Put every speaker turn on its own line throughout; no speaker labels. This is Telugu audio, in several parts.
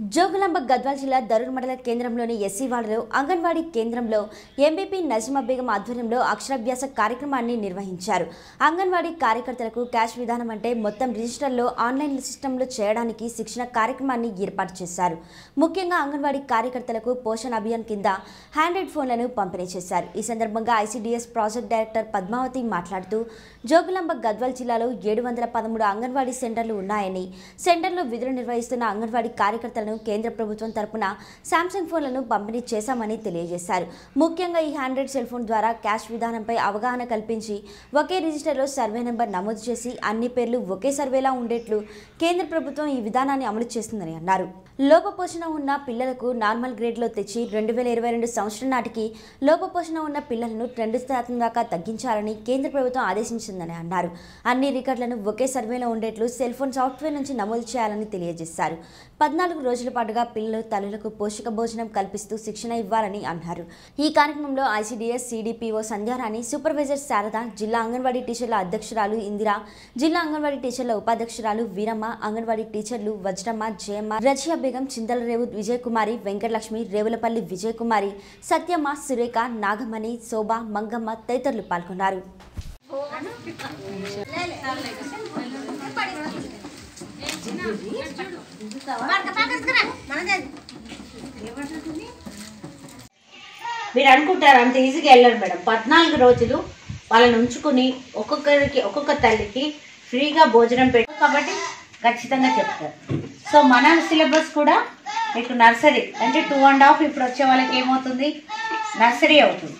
జోగులాంబ గద్వాల్ జిల్లా దరూర్ మండల కేంద్రంలోని ఎస్సీ వాడలో అంగన్వాడీ కేంద్రంలో ఎంబీపీ నజీమా బేగం ఆధ్వర్యంలో అక్షరాభ్యాస కార్యక్రమాన్ని నిర్వహించారు అంగన్వాడీ కార్యకర్తలకు క్యాష్ విధానం అంటే మొత్తం రిజిస్టర్లో ఆన్లైన్ సిస్టంలో చేయడానికి శిక్షణ కార్యక్రమాన్ని ఏర్పాటు చేశారు ముఖ్యంగా అంగన్వాడీ కార్యకర్తలకు పోషణ్ అభియాన్ కింద హ్యాండ్రెడ్ ఫోన్లను పంపిణీ చేశారు ఈ సందర్భంగా ఐసీడీఎస్ ప్రాజెక్ట్ డైరెక్టర్ పద్మావతి మాట్లాడుతూ జోగులాంబ గద్వాల్ జిల్లాలో ఏడు వందల పదమూడు అంగన్వాడీ సెంటర్లు ఉన్నాయని సెంటర్లో విధులు నిర్వహిస్తున్న అంగన్వాడీ కార్యకర్తలను కేంద్ర ప్రభుత్వం తరపున శాంసంగ్ ఫోన్లను పంపిణీ చేశామని తెలియజేశారు ముఖ్యంగా ఈ హండ్రెడ్ సెల్ ఫోన్ ద్వారా క్యాష్ విధానంపై అవగాహన కల్పించి ఒకే రిజిస్టర్లో సర్వే నెంబర్ నమోదు చేసి అన్ని పేర్లు ఒకే సర్వేలా ఉండేట్లు కేంద్ర ప్రభుత్వం ఈ విధానాన్ని అమలు చేస్తుందని అన్నారు లోపపోషణ ఉన్న పిల్లలకు నార్మల్ గ్రేడ్లో తెచ్చి రెండు వేల ఇరవై రెండు సంవత్సరం నాటికి లోపపోషణ ఉన్న పిల్లలను రెండు శాతం దాకా తగ్గించాలని కేంద్ర ప్రభుత్వం ఆదేశించిందని అన్నారు అన్ని రికార్డులను ఒకే సర్వేలో ఉండేట్లు సెల్ ఫోన్ సాఫ్ట్వేర్ నుంచి నమోదు చేయాలని తెలియజేశారు పద్నాలుగు రోజుల పాటుగా పిల్లలు తల్లులకు పోషక భోజనం కల్పిస్తూ శిక్షణ ఇవ్వాలని అన్నారు ఈ కార్యక్రమంలో ICDS CDPO Sandhyarani supervisor Sharada జిల్లా అంగన్వాడీ టీచర్ల అధ్యక్షురాలు ఇందిరా జిల్లా అంగన్వాడీ టీచర్ల ఉపాధ్యక్షురాలు వీరమ్మ అంగన్వాడీ టీచర్లు వజ్రమ్మ జయమ్మ రజియా బేగం చింతలరేవు విజయకుమారి వెంకటలక్ష్మి రేవులపల్లి విజయకుమారి సత్యమ్మ సురేఖ నాగమణి శోభ మంగమ్మ తదితరులు పాల్గొన్నారు
మీరు అనుకుంటారు అంత ఈజీగా వెళ్ళరు మేడం పద్నాలుగు రోజులు వాళ్ళని ఉంచుకుని ఒక్కొక్కరికి ఒక్కొక్క తల్లికి ఫ్రీగా భోజనం పెట్టు కాబట్టి ఖచ్చితంగా చెప్తారు సో మన సిలబస్ కూడా మీకు నర్సరీ అంటే టూ అండ్ హాఫ్ ఇప్పుడు వచ్చే వాళ్ళకి ఏమవుతుంది నర్సరీ అవుతుంది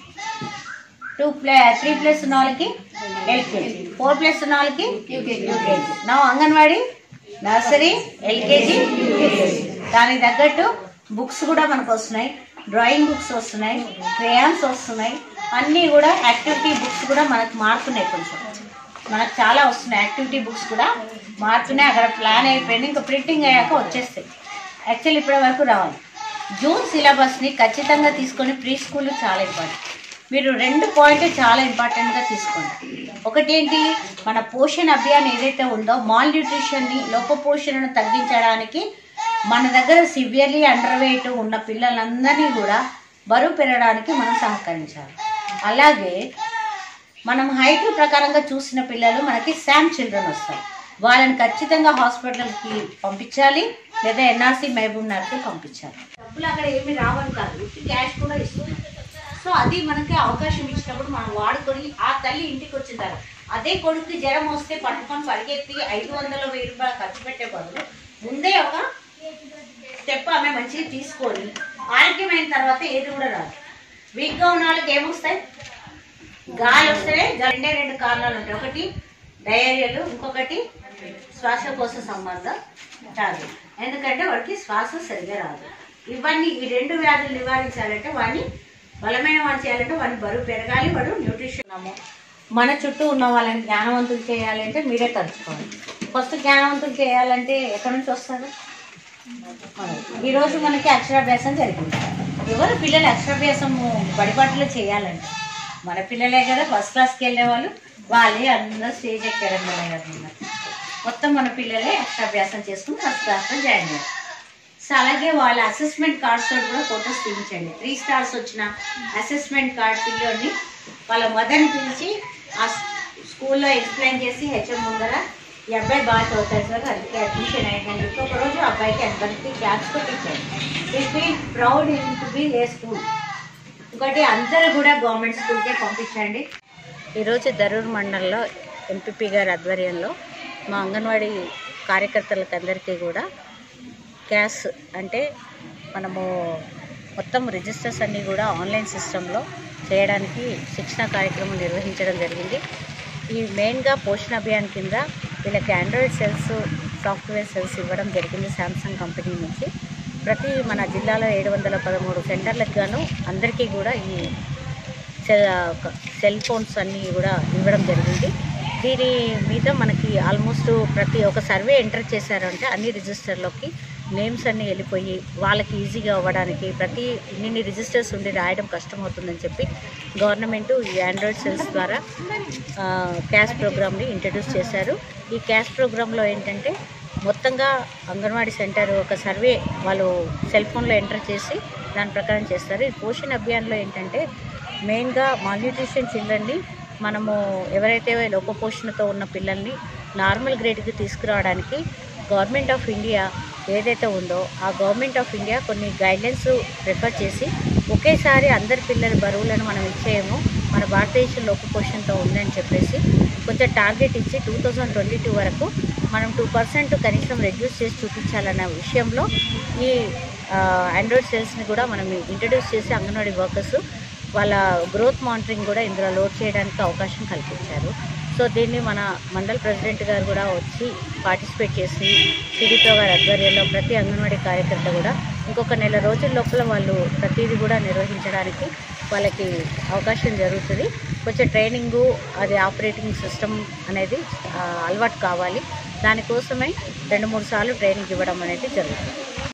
టూ ప్లే త్రీ ప్లస్ ఉన్న వాళ్ళకి ఎల్కేజీ ఫోర్ ప్లస్ ఉన్న వాళ్ళకి యూకేజీ నా అంగన్వాడీ నర్సరీ ఎల్కేజీ యూకేజీ దానికి తగ్గట్టు బుక్స్ కూడా మనకు వస్తున్నాయి డ్రాయింగ్ బుక్స్ వస్తున్నాయి క్రేయాన్స్ వస్తున్నాయి అన్నీ కూడా యాక్టివిటీ బుక్స్ కూడా మనకు మారుతున్నాయి కొంచెం మనకు చాలా వస్తున్నాయి యాక్టివిటీ బుక్స్ కూడా మారుతున్నాయి అక్కడ ప్లాన్ అయిపోయింది ఇంకా ప్రింటింగ్ అయ్యాక వచ్చేస్తాయి యాక్చువల్లీ ఇప్పటి వరకు రావాలి జూన్ సిలబస్ని ఖచ్చితంగా తీసుకొని ప్రీ స్కూల్ చాలా ఇంపార్టెంట్ మీరు రెండు పాయింట్ చాలా ఇంపార్టెంట్గా తీసుకోండి ఒకటి ఏంటి మన పోషణ అభియాన్ ఏదైతే ఉందో మాల్ న్యూట్రిషన్ని లోపపోషణను తగ్గించడానికి మన దగ్గర సివియర్లీ అండర్ వెయిట్ ఉన్న పిల్లలందరినీ కూడా బరువు పెరగడానికి మనం సహకరించాలి అలాగే మనం హైట్ ప్రకారంగా చూసిన పిల్లలు మనకి శామ్ చిల్డ్రన్ వస్తారు వాళ్ళని ఖచ్చితంగా హాస్పిటల్కి పంపించాలి లేదా ఎన్ఆర్సీ మహబూబ్ నగర్కి పంపించాలి డబ్బులు అక్కడ ఏమి రావని కాదు ఉత్తి క్యాష్ కూడా ఇస్తుంది సో అది మనకి అవకాశం ఇచ్చినప్పుడు మనం వాడుకొని ఆ తల్లి ఇంటికి వచ్చిన తర్వాత అదే కొడుకు జ్వరం వస్తే పట్టుకొని పరిగెత్తి ఐదు వందల వెయ్యి రూపాయలు ఖర్చు పెట్టే బదులు ముందే ఒక స్టెప్ ఆమె మంచిగా తీసుకొని ఆరోగ్యమైన తర్వాత ఏది కూడా రాదు వీక్గా ఉన్న వాళ్ళకి ఏమొస్తాయి గాలి వస్తే రెండే రెండు కారణాలు ఉంటాయి ఒకటి డయేరియాలు ఇంకొకటి శ్వాసకోశ సంబంధం రాదు ఎందుకంటే వాడికి శ్వాస సరిగా రాదు ఇవన్నీ ఈ రెండు వ్యాధులు నివారించాలంటే వాడిని బలమైన వాడు చేయాలంటే వాడిని బరువు పెరగాలి వాడు న్యూట్రిషన్ ఉన్నాము మన చుట్టూ ఉన్న వాళ్ళని జ్ఞానవంతులు చేయాలంటే మీరే తలుచుకోవాలి ఫస్ట్ జ్ఞానవంతులు చేయాలంటే ఎక్కడి నుంచి వస్తారు మనం. ఈరోజు మనకి అక్షరాభ్యాసం జరిగింది ఎవరు పిల్లలు అక్షరాభ్యాసము బడిపాటలో చేయాలంటే మన పిల్లలే కదా ఫస్ట్ క్లాస్కి వెళ్ళే వాళ్ళు వాళ్ళే అందరూ స్టేజ్ ఎక్కడం కదా మొత్తం మన పిల్లలే అక్షరాభ్యాసం చేసుకుని ఫస్ట్ క్లాస్లో జాయిన్ అయ్యారు సో అలాగే వాళ్ళ అసెస్మెంట్ కార్డ్స్ తోటి కూడా ఫొటోస్ తీయించండి త్రీ స్టార్స్ వచ్చిన అసెస్మెంట్ కార్డ్ పిల్లోని వాళ్ళ మదర్ని పిలిచి ఆ స్కూల్లో ఎక్స్ప్లెయిన్ చేసి హెచ్ఎం ముందర ఈ అబ్బాయి బాగా చదువుతాడు సార్ అందుకే అడ్మిషన్ అయ్యిందని చెప్పి ఒకరోజు అబ్బాయికి అందరికీ క్లాప్స్ కొట్టించాడు ఈ feel proud in to be a school ఇంకోటి అందరూ కూడా గవర్నమెంట్ స్కూల్కే పంపించండి ఈరోజు దరూర్ మండలంలో ఎంపీపీ గారి ఆధ్వర్యంలో మా అంగన్వాడీ కార్యకర్తలకు అందరికీ కూడా క్యాష్ అంటే మనము మొత్తం రిజిస్టర్స్ అన్నీ కూడా ఆన్లైన్ సిస్టంలో చేయడానికి శిక్షణ కార్యక్రమం నిర్వహించడం జరిగింది ఈ మెయిన్గా పోషణ అభియాన్ కింద వీళ్ళకి ఆండ్రాయిడ్ సెల్స్ సాఫ్ట్వేర్ సెల్స్ ఇవ్వడం జరిగింది శాంసంగ్ కంపెనీ నుంచి ప్రతి మన జిల్లాలో ఏడు వందల పదమూడు సెంటర్లకు గాను అందరికీ కూడా ఈ సెల్ సెల్ ఫోన్స్ అన్నీ కూడా ఇవ్వడం జరిగింది దీని మీద మనకి ఆల్మోస్ట్ ప్రతి ఒక సర్వే ఎంటర్ చేశారంటే అన్ని రిజిస్టర్లోకి నేమ్స్ అన్నీ వెళ్ళిపోయి వాళ్ళకి ఈజీగా అవ్వడానికి ప్రతి ఇన్ని రిజిస్టర్స్ ఉండి రాయడం కష్టమవుతుందని చెప్పి గవర్నమెంట్ ఈ ఆండ్రాయిడ్ సెల్స్ ద్వారా క్యాష్ ప్రోగ్రామ్ని ఇంట్రడ్యూస్ చేశారు ఈ క్యాష్ ప్రోగ్రాంలో ఏంటంటే మొత్తంగా అంగన్వాడీ సెంటర్ ఒక సర్వే వాళ్ళు సెల్ ఫోన్లో ఎంటర్ చేసి దాని ప్రకారం చేస్తారు ఈ పోషణ్ అభియాన్లో ఏంటంటే మెయిన్గా మాల్న్యూట్రిషన్ చిల్డ్రన్ని మనము ఎవరైతే లోపపోషణతో ఉన్న పిల్లల్ని నార్మల్ గ్రేడ్కి తీసుకురావడానికి గవర్నమెంట్ ఆఫ్ ఇండియా ఏదైతే ఉందో ఆ గవర్నమెంట్ ఆఫ్ ఇండియా కొన్ని గైడ్లైన్స్ ప్రిఫర్ చేసి ఒకేసారి అందరి పిల్లల బరువులను మనం ఇచ్చేయము మన భారతదేశం లోపపోషణతో ఉందని చెప్పేసి కొంచెం టార్గెట్ ఇచ్చి టూ థౌజండ్ ట్వంటీ టూ వరకు మనం టూ పర్సెంట్ కనీసం రెడ్యూస్ చేసి చూపించాలన్న విషయంలో ఈ ఆండ్రాయిడ్ సెల్స్ని కూడా మనం ఇంట్రడ్యూస్ చేసి అంగన్వాడీ వర్కర్స్ వాళ్ళ గ్రోత్ మానిటరింగ్ కూడా ఇందులో లోడ్ చేయడానికి అవకాశం కల్పించారు సో దీన్ని మన మండల్ ప్రెసిడెంట్ గారు కూడా వచ్చి పార్టిసిపేట్ చేసి సిడిపో గారి ఆధ్వర్యంలో ప్రతి అంగన్వాడీ కార్యకర్త కూడా ఇంకొక నెల రోజుల లోపల వాళ్ళు ప్రతిదీ కూడా నిర్వహించడానికి వాళ్ళకి అవకాశం జరుగుతుంది కొంచెం ట్రైనింగు అది ఆపరేటింగ్ సిస్టమ్ అనేది ఆ, అలవాటు కావాలి దానికోసమై రెండు మూడు సార్లు ట్రైనింగ్ ఇవ్వడం అనేది జరుగుతుంది